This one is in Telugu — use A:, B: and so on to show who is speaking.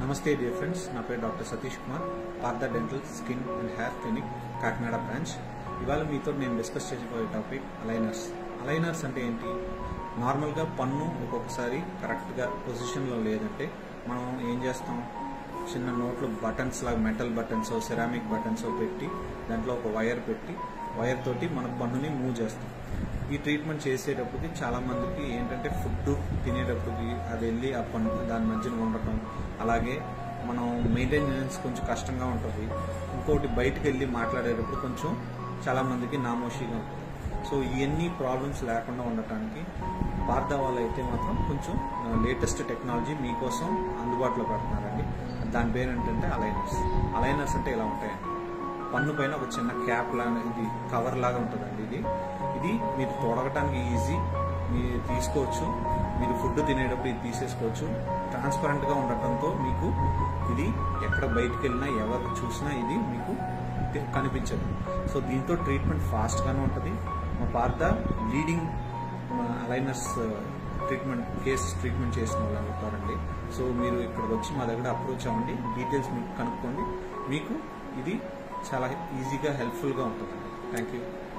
A: నమస్తే డియర్ ఫ్రెండ్స్ నా పేరు doctor Satish Kumar Partha dental skin and hair clinic Kakinada branch ఇవాళ మీతో నేను డిస్కస్ చేయబోయే టాపిక్ అలైనర్స్ అలైనర్స్ అంటే ఏంటి నార్మల్గా పన్ను ఒక్కొక్కసారి కరెక్ట్గా పొజిషన్లో లేదంటే మనం ఏం చేస్తాం చిన్న నోట్లో బటన్స్ లాగా మెటల్ బటన్స్ సెరామిక్ బటన్స్ పెట్టి దాంట్లో ఒక వైర్ పెట్టి వైర్ తోటి మన పన్నుని మూవ్ చేస్తాం ఈ ట్రీట్మెంట్ చేసేటప్పటికి చాలా మందికి ఏంటంటే ఫుడ్ తినేటప్పటికి అది వెళ్ళి ఆ పన్ను దాని మధ్యన ఉండటం అలాగే మనం మెయింటెనెన్స్ కొంచెం కష్టంగా ఉంటుంది ఇంకోటి బయటకు వెళ్ళి మాట్లాడేటప్పుడు కొంచెం చాలా మందికి నామోషిగా ఉంటుంది సో ఇవన్నీ ప్రాబ్లమ్స్ లేకుండా ఉండటానికి పార్థ వాళ్ళు అయితే మాత్రం కొంచెం లేటెస్ట్ టెక్నాలజీ మీకోసం అందుబాటులో పెడుతున్నారండి దాని పేరు ఏంటంటే అలైనర్స్ అలైనర్స్ అంటే ఇలా ఉంటాయండి పన్ను పైన ఒక చిన్న క్యాప్ లాగా ఇది కవర్ లాగా ఉంటుందండి ఇది ఇది మీరు తొడగటానికి ఈజీ మీరు తీసుకోవచ్చు మీరు ఫుడ్ తినేటప్పుడు ఇది తీసేసుకోవచ్చు ట్రాన్స్పరెంట్గా ఉండటంతో మీకు ఇది ఎక్కడ బయటికి వెళ్ళినా ఎవరు చూసినా ఇది మీకు తె- కనిపించదు సో దీంతో ట్రీట్మెంట్ ఫాస్ట్గానే ఉంటుంది మా Partha leading aligners treatment case treatment చేసిన వాళ్ళు అవుతారండి సో మీరు ఇక్కడికి వచ్చి మా దగ్గర అప్రోచ్ అవ్వండి డీటెయిల్స్ మీకు కనుక్కోండి మీకు ఇది చాలా ఈజీగా హెల్ప్ఫుల్గా ఉంటుందండి థ్యాంక్ యూ